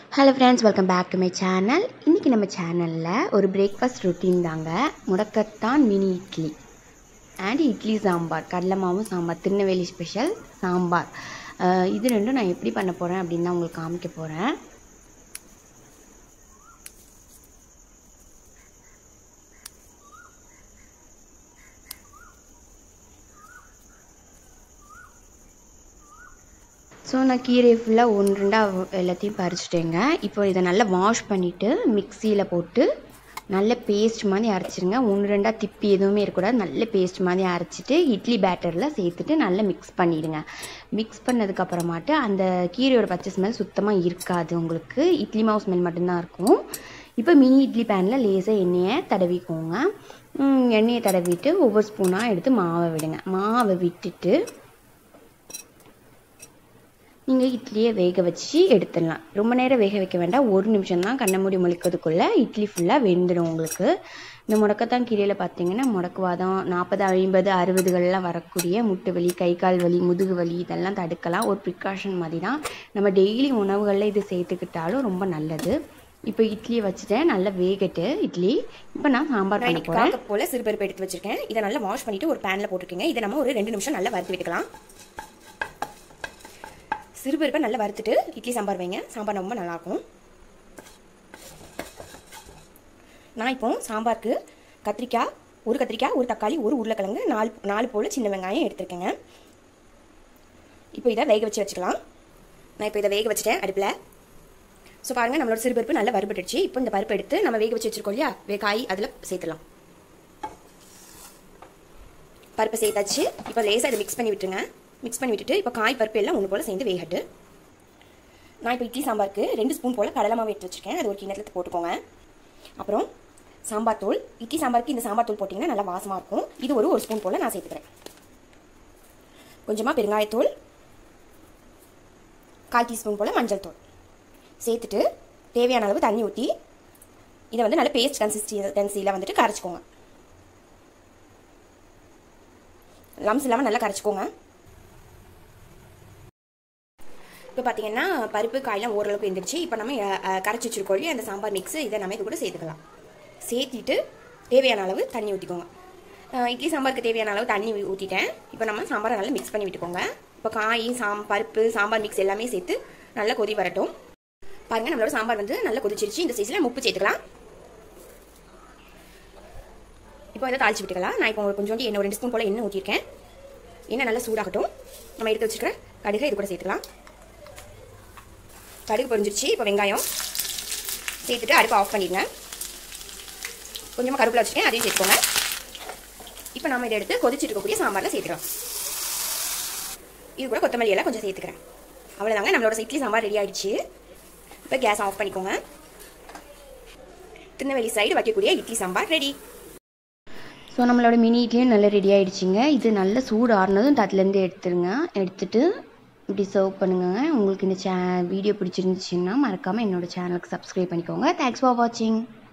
hello friends welcome back to my channel இன்றைக்கி நம்ம சேனலில் ஒரு பிரேக்ஃபாஸ்ட் ரொட்டீன் தாங்க முடக்கத்தான் மினி இட்லி அண்ட் இட்லி சாம்பார் கடலை மாவும் சாம்பார் திருநெல்வேலி ஸ்பெஷல் சாம்பார் அஹ் இது ரெண்டும் நான் எப்படி பண்ண போகிறேன் அப்படின்னு தான் உங்களுக்கு காமிக்க போகிறேன் ஸோ நான் கீரையை ஃபுல்லாக ஒன்று ரெண்டாக எல்லாத்தையும் பறிச்சிட்டேங்க இப்போ இதை நல்லா வாஷ் பண்ணிவிட்டு மிக்சியில் போட்டு நல்ல பேஸ்ட் மாதிரி அரைச்சிருங்க ஒன்று ரெண்டாக திப்பி எதுவுமே இருக்கக்கூடாது நல்ல பேஸ்ட் மாதிரி அரைச்சிட்டு இட்லி பேட்டரில் சேர்த்துட்டு நல்லா மிக்ஸ் பண்ணிவிடுங்க மிக்ஸ் பண்ணதுக்கப்புறமாட்டு அந்த கீரையோட பச்சை ஸ்மெல் சுத்தமாக இருக்காது உங்களுக்கு இட்லி மாவு ஸ்மெல் மட்டும்தான் இருக்கும் இப்போ மினி இட்லி பேனில் லேசாக எண்ணெயை தடவிக்கோங்க ம், எண்ணெயை தடவிட்டு ஒவ்வொரு ஸ்பூனாக எடுத்து மாவை விடுங்க மாவை விட்டுட்டு நீங்கள் இட்லியை வேக வச்சு எடுத்துடலாம் ரொம்ப நேரம் வேக வைக்க வேண்டாம் ஒரு நிமிஷம் தான் கண்ணை மூடி முழிக்கிறதுக்குள்ளே இட்லி ஃபுல்லாக வெந்துடும் உங்களுக்கு இந்த முடக்கத்தான் கீரையில் பார்த்தீங்கன்னா முடக்குவாதம் நாற்பது ஐம்பது அறுபதுகள்லாம் வரக்கூடிய முட்டு வலி கை கால் வலி முதுகு வலி இதெல்லாம் தடுக்கலாம் ஒரு ப்ரிகாஷன் மாதிரி தான் நம்ம டெய்லி உணவுகளில் இது சேர்த்துக்கிட்டாலும் ரொம்ப நல்லது இப்போ இட்லியை வச்சுட்டேன் நல்லா வேகட்டு இட்லி இப்போ நான் சாம்பார் பண்ண இன்னைக்கு போகிறேன் காக்க போல சிறுபருப்பு எடுத்து வச்சிருக்கேன் இதை நல்லா வாஷ் பண்ணிட்டு ஒரு பேன்ல போட்டுருக்கீங்க இதை நம்ம ஒரு ரெண்டு நிமிஷம் நல்லா வறுத்து விட்டுக்கலாம் சிறுபருப்பை நல்லா வறுத்துட்டு இட்லி சாம்பார் வைங்க சாம்பார் ரொம்ப நல்லா இருக்கும் நான் இப்போ சாம்பாருக்கு கத்திரிக்காய் ஒரு கத்திரிக்காய் ஒரு தக்காளி ஒரு உருளைக்கிழங்கு நாலு நாலு போல் சின்ன வெங்காயம் எடுத்திருக்கேங்க இப்போ இதை வேக வச்சு வச்சுக்கலாம் நான் இப்போ இதை வேக வச்சுட்டேன் அடுப்பில் ஸோ பாருங்கள் நம்மளோட சிறுபருப்பு நல்லா வறுபட்டுடுச்சு இப்போ இந்த பருப்பு எடுத்து நம்ம வேக வச்சு வச்சிருக்கோம் இல்லையா வே காய் அதில் சேர்த்துலாம் பருப்பை சேர்த்தாச்சு இப்போ லேசாக இதை மிக்ஸ் பண்ணி விட்டுருங்க மிக்ஸ் பண்ணி விட்டுட்டு இப்போ காய் பருப்பு எல்லாம் ஒன்று போல் சேர்ந்து வேகட்டு நான் இப்போ இட்லி சாம்பாருக்கு ரெண்டு ஸ்பூன் போல் கடலை மாவு எடுத்து வச்சிருக்கேன் அது ஒரு கிண்ணத்தில் போட்டுக்கோங்க அப்புறம் சாம்பார் தூள் இட்லி சாம்பாருக்கு இந்த சாம்பார் தூள் போட்டிங்கன்னா நல்லா வாசமாக இருக்கும் இது ஒரு ஒரு ஸ்பூன் போல் நான் சேர்த்துக்கிறேன் கொஞ்சமாக பெருங்காயத்தூள் கால் டீஸ்பூன் போல் மஞ்சள் தூள் சேர்த்துட்டு தேவையான அளவு தண்ணி ஊற்றி இதை வந்து நல்ல பேஸ்ட் கன்சிஸ்டன்சியில் வந்துட்டு கரைச்சிக்கோங்க லம்ஸ் இல்லாமல் நல்லா கரைச்சிக்கோங்க இப்போ பார்த்தீங்கன்னா பருப்பு காயெல்லாம் ஓரளவுக்கு எழுந்திரிச்சு இப்போ நம்ம அஹ், அஹ், கரைச்சி வச்சிருக்கோம் இல்லையா அந்த சாம்பார் மிக்ஸ் இதை நம்ம இது கூட சேர்த்துக்கலாம் சேர்த்திட்டு தேவையான அளவு தண்ணி ஊற்றிக்கோங்க அஹ், இட்லி சாம்பாருக்கு தேவையான அளவு தண்ணி ஊ- ஊற்றிட்டேன் இப்போ நம்ம சாம்பாரை நல்லா மிக்ஸ் பண்ணி விட்டுக்கோங்க இப்போ காய் சாம் பருப்பு சாம்பார் மிக்ஸ் எல்லாமே சேர்த்து நல்லா கொதி வரட்டும் பாருங்க நம்மளோட சாம்பார் வந்து நல்லா கொதிச்சிருச்சு இந்த சைஸில் உப்பு சேர்த்துக்கலாம் இப்போ இதை தாளிச்சு விட்டுக்கலாம் நான் இப்போ ஒரு கொஞ்சோண்டு எண்ணெய் ஒரு ரெண்டு ஸ்பூன் போல் எண்ணெய் ஊற்றிருக்கேன் எண்ணெய் நல்லா சூடாகட்டும் நம்ம எடுத்து வச்சுக்கிற கடுகை இது கூட சேர்த்துக்கலாம் கடுகு பொரிஞ்சிருச்சு இப்போ வெங்காயம் சேர்த்துட்டு அடுப்பை ஆஃப் பண்ணிடுங்க கொஞ்சமாக கருவேப்பிலை வச்சுருக்கேன் அதையும் சேர்த்துக்கோங்க இப்போ நம்ம இதை எடுத்து கொதிச்சுட்டு இருக்கக்கூடிய சாம்பாரில் சேர்த்துக்கலாம் இது கூட கொத்தமல்லி எல்லாம் கொஞ்சம் சேர்த்துக்கிறேன் அவ்வளோதாங்க நம்மளோட இட்லி சாம்பார் ரெடி ஆயிடுச்சு இப்போ கேஸ் ஆஃப் பண்ணிக்கோங்க திருநெல்வேலி சைடு வைக்கக்கூடிய இட்லி சாம்பார் ரெடி ஸோ நம்மளோட மினி இட்லியும் நல்லா ரெடி ஆயிடுச்சுங்க இது நல்ல சூடு ஆறுனதும் தட்டிலேருந்து எடுத்துருங்க எடுத்துட்டு இப்படி சர்வ் பண்ணுங்க உங்களுக்கு இந்த சே வீடியோ பிடிச்சிருந்துச்சுன்னா மறக்காமல் என்னோட சேனலுக்கு சப்ஸ்கிரைப் பண்ணிக்கோங்க தேங்க்ஸ் ஃபார் வாட்சிங்